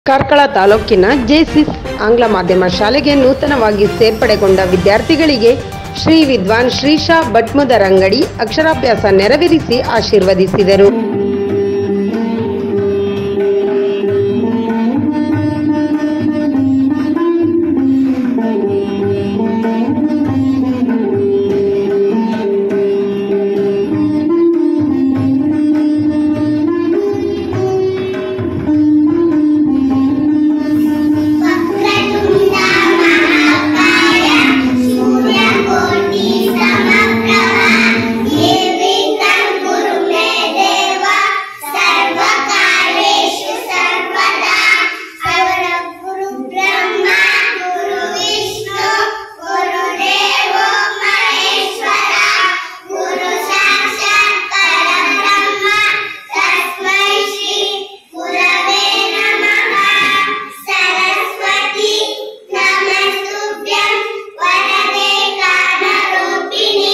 ಕಾರ್ಕಳ ತಾಲೂಕಿನ ಜೆಸಿಸ್ ಆಂಗ್ಲ ಮಾಧ್ಯಮ ಶಾಲೆಗೆ ನೂತನವಾಗಿ ಸೇರ್ಪಡೆಗೊಂಡ ವಿದ್ಯಾರ್ಥಿಗಳಿಗೆ ಶ್ರೀ ವಿದ್ವಾನ್ ಶ್ರೀಶಾ ಭಟ್ಮುದರಂಗಡಿ ಅಕ್ಷರಾಭ್ಯಾಸ ನೆರವೇರಿಸಿ ಆಶೀರ್ವದಿಸಿದರು वक्रतुण्डा महाकाय सूर्यकोटि समप्रभा निर्विघ्नं कुरु मे देव सर्वकार्येषु सर्वदा गुरु ब्रह्मा गुरु विष्णु गुरुदेवो महेश्वरा गुरु साक्षात् परब्रह्म तस्मै श्री गुरवे नमः सरस्वती नमस्तुभ्यं वरदे कामरूपिणि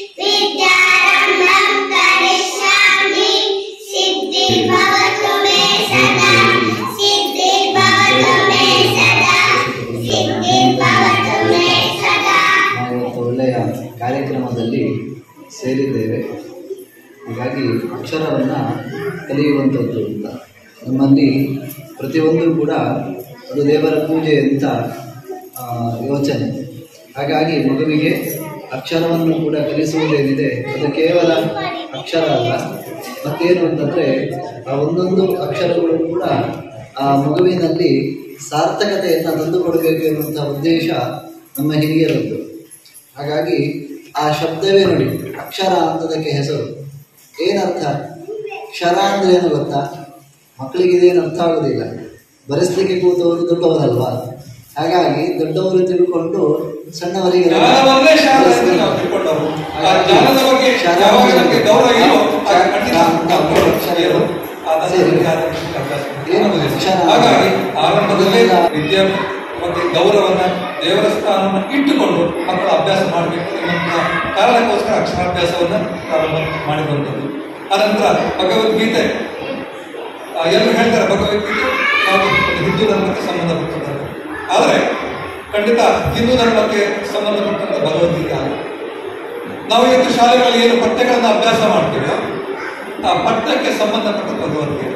विद्यारम्भं करिष्यामि सिद्धिर्भवतु मे सदा सिद्धिर्भवतु मे सदा सिद्धिर्भवतु मे सदा ನಾವು ಇವತ್ತು ಒಳ್ಳೆಯ ಕಾರ್ಯಕ್ರಮದಲ್ಲಿ ಸೇರಿದ್ದೇವೆ ಹಾಗಾಗಿ ಅಕ್ಷರವನ್ನು ಕಲಿಯುವಂಥದ್ದು ಅಂತ ನಮ್ಮಲ್ಲಿ ಪ್ರತಿಯೊಂದು ಕೂಡ ಅದು ದೇವರ ಪೂಜೆ ಅಂತ ಆ, ಯೋಚನೆ ಹಾಗಾಗಿ ಮಗುವಿಗೆ ಅಕ್ಷರವನ್ನು ಕೂಡ ಕಲಿಸುವುದೇನಿದೆ ಅದು ಕೇವಲ ಅಕ್ಷರ ಅಲ್ಲ ಮತ್ತೇನು ಅಂತಂದರೆ ಆ ಒಂದೊಂದು ಅಕ್ಷರಗಳು ಕೂಡ ಆ ಮಗುವಿನಲ್ಲಿ ಸಾರ್ಥಕತೆಯನ್ನು ತಂದುಕೊಡಬೇಕು ಎನ್ನುವಂಥ ಉದ್ದೇಶ ನಮ್ಮ ಹಿರಿಯರದ್ದು ಹಾಗಾಗಿ ಆ ಶಬ್ದವೇ ನೋಡಿ ಅಕ್ಷರ ಅಂತದಕ್ಕೆ ಹೆಸರು ಏನರ್ಥ ಕ್ಷರ ಅಂದ್ರೆ ಏನು ಗೊತ್ತಾ ಮಕ್ಕಳಿಗೆ ಇದೇನು ಅರ್ಥ ಆಗೋದಿಲ್ಲ ಬರೆಸ್ಲಿಕ್ಕೆ ಕೂತವರು ದೊಡ್ಡವರಲ್ವಾ ಹಾಗಾಗಿ ದೊಡ್ಡವರು ತಿಳ್ಕೊಂಡು ಸಣ್ಣವರಿಗೆ ಜ್ಞಾನವನ್ನೇ ಶಾಲೆ ಅಂತ ನಾವು ತಿಳ್ಕೊಂಡವರು ಆ ಜ್ಞಾನದ ಬಗ್ಗೆ ಯಾವಾಗ ನಮಗೆ ಗೌರವ ಇಲ್ಲೋ ಆಗ ಖಂಡಿತ ನಾವು ಏನು ಅದನ್ನು ಅಭ್ಯಾಸ ಹಾಗಾಗಿ ಆರಂಭದಲ್ಲೇ ವಿದ್ಯೆ ಬಗ್ಗೆ ಗೌರವನ ದೇವರ ಸ್ಥಾನವನ್ನು ಇಟ್ಟುಕೊಂಡು ಮಕ್ಕಳು ಅಭ್ಯಾಸ ಮಾಡಬೇಕು ಎನ್ನುವಂಥ ಕಾರಣಕ್ಕೋಸ್ಕರ ಅಕ್ಷರಾಭ್ಯಾಸವನ್ನು ಪ್ರಾರಂಭ ಮಾಡಿರುವಂಥದ್ದು ಅನಂತರ ಭಗವದ್ಗೀತೆ ಆ, ಎಲ್ಲರೂ ಹೇಳ್ತಾರೆ ಭಗವದ್ಗೀತೆ ನಾವು ಹಿಂದೂ ಧರ್ಮಕ್ಕೆ ಸಂಬಂಧಪಟ್ಟಂಥದ್ದು ಆದರೆ ಖಂಡಿತ ಹಿಂದೂ ಧರ್ಮಕ್ಕೆ ಸಂಬಂಧಪಟ್ಟಂಥ ಭಗವದ್ಗೀತೆ ಅಲ್ಲ ನಾವು ಇವತ್ತು ಶಾಲೆಗಳಲ್ಲಿ ಏನು ಪಠ್ಯಗಳನ್ನು ಅಭ್ಯಾಸ ಮಾಡ್ತೀವೋ ಆ ಪಠ್ಯಕ್ಕೆ ಸಂಬಂಧಪಟ್ಟ ಭಗವದ್ಗೀತೆ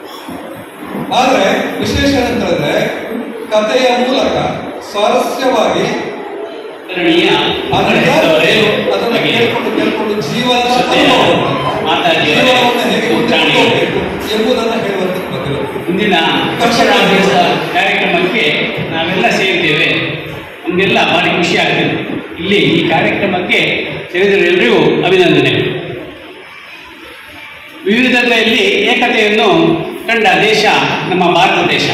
ಆದರೆ ವಿಶೇಷ ಏನಂತ ಹೇಳಿದ್ರೆ ಕಥೆಯ ಮೂಲಕ ಸ್ವಾರಸ್ಯವಾಗಿ ಆದರಣೀಯ ಅದನ್ನ ಮಕ್ಕಳೇ, ಅದನ್ನ ಹಾಗೆ ಕೇಳ್ಕೊಂಡು ಕೇಳ್ಕೊಂಡು ಜೀವನ ಶ್ರದ್ಧೆಯ ಮಾತಾಜಿಯವರೇ, ಜೀವನವನ್ನು ಹೇಗೆ ಪುಟಾಣಿ. ಹೋಗಬೇಕು ಎಂಬುದನ್ನು ಹೇಳುವಂತ ಭಗವದ್ಗೀತೆ ಮುಂದಿನ ಅಕ್ಷರಾಭ್ಯಾಸ ಕಾರ್ಯಕ್ರಮಕ್ಕೆ ನಾವೆಲ್ಲ ಸೇರಿದ್ದೇವೆ ನಮಗೆಲ್ಲ ಭಾರಿ ಖುಷಿ ಆಗ್ತದೆ ಇಲ್ಲಿ ಈ ಕಾರ್ಯಕ್ರಮಕ್ಕೆ ಸೇರಿದರೆಲ್ಲರಿಗೂ ಅಭಿನಂದನೆ ವಿವಿಧತೆಯಲ್ಲಿ ಏಕತೆಯನ್ನು ಕಂಡ ದೇಶ ನಮ್ಮ ಭಾರತ ದೇಶ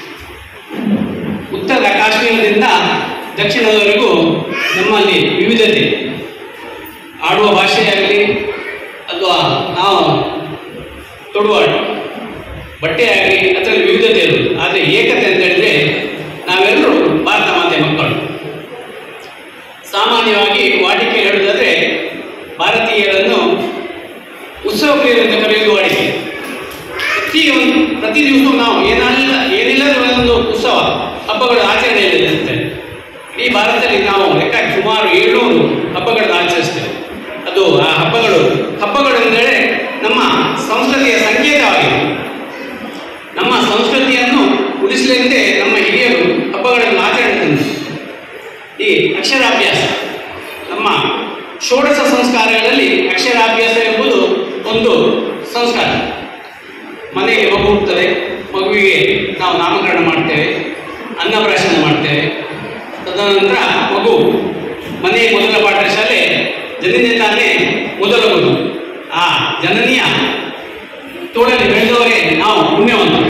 ಉತ್ತರ ಕಾಶ್ಮೀರದಿಂದ ದಕ್ಷಿಣದವರೆಗೂ ನಮ್ಮಲ್ಲಿ ವಿವಿಧತೆ ಆಡುವ ಭಾಷೆಯಾಗಲಿ ಅಥವಾ ನಾವು ತೊಡುವ ಬಟ್ಟೆ ಆಗಲಿ ಅದರಲ್ಲಿ ವಿವಿಧತೆ ಇರುವುದು ಆದರೆ ಏಕತೆ ಅಂತ ಹೇಳಿದ್ರೆ ನಾವೆಲ್ಲರೂ ಭಾರತ ಮಾತೆ ಮಕ್ಕಳು ಸಾಮಾನ್ಯವಾಗಿ ವಾಡಿಕೆ ಹೇಳುವುದಾದ್ರೆ ಭಾರತೀಯರನ್ನು ಉತ್ಸವ ಪ್ರಿಯರು ಎಂದು ಕರೆಯುವುದು ವಾಡಿಕೆ ಪ್ರತಿ ಒಂದು ಪ್ರತಿ ದಿವಸವೂ ನಾವು ಏನೆಲ್ಲ ಏನಿಲ್ಲದ ಒಂದು ಉತ್ಸವ ಹಬ್ಬಗಳು ಆಚರಣೆಯಲ್ಲಿರುತ್ತೆ ಈ ಭಾರತದಲ್ಲಿ ನಾವು ಲೆಕ್ಕ ಸುಮಾರು ಏಳ್ನೂರು ಹಬ್ಬಗಳನ್ನು ಆಚರಿಸ್ತೇವೆ ಅದು ಆ ಹಬ್ಬಗಳು ಹಬ್ಬಗಳು ಎಂದರೆ ನಮ್ಮ ಸಂಸ್ಕೃತಿಯ ಸಂಕೇತವಾಗಿದೆ ನಮ್ಮ ಸಂಸ್ಕೃತಿಯನ್ನು ಉಳಿಸಲೆಂದೇ ನಮ್ಮ ಹಿರಿಯರು ಹಬ್ಬಗಳನ್ನು ಆಚರಣೆ ತಂದರು ಈ ಅಕ್ಷರಾಭ್ಯಾಸ ನಮ್ಮ ಷೋಡಶ ಸಂಸ್ಕಾರಗಳಲ್ಲಿ ಅಕ್ಷರಾಭ್ಯಾಸ ಎಂಬುದು ಒಂದು ಸಂಸ್ಕಾರ ಮನೆಗೆ ಮಗು ಹುಟ್ಟುತ್ತದೆ ಮಗುವಿಗೆ ನಾವು ನಾಮಕರಣ ಮಾಡ್ತೇವೆ ಅನ್ನಪ್ರಾಶನ ಮಾಡ್ತೇವೆ ತದನಂತರ ಮಗು ಮನೆಯ ಮೊದಲ ಪಾಠಶಾಲೆ ಜನನಿಯ ತಾನೇ ಮೊದಲ ಮಗು ಆ ಜನನಿಯ ತೋಳಲ್ಲಿ ಬೆಳೆದವರೇ ನಾವು ಪುಣ್ಯವಂತರು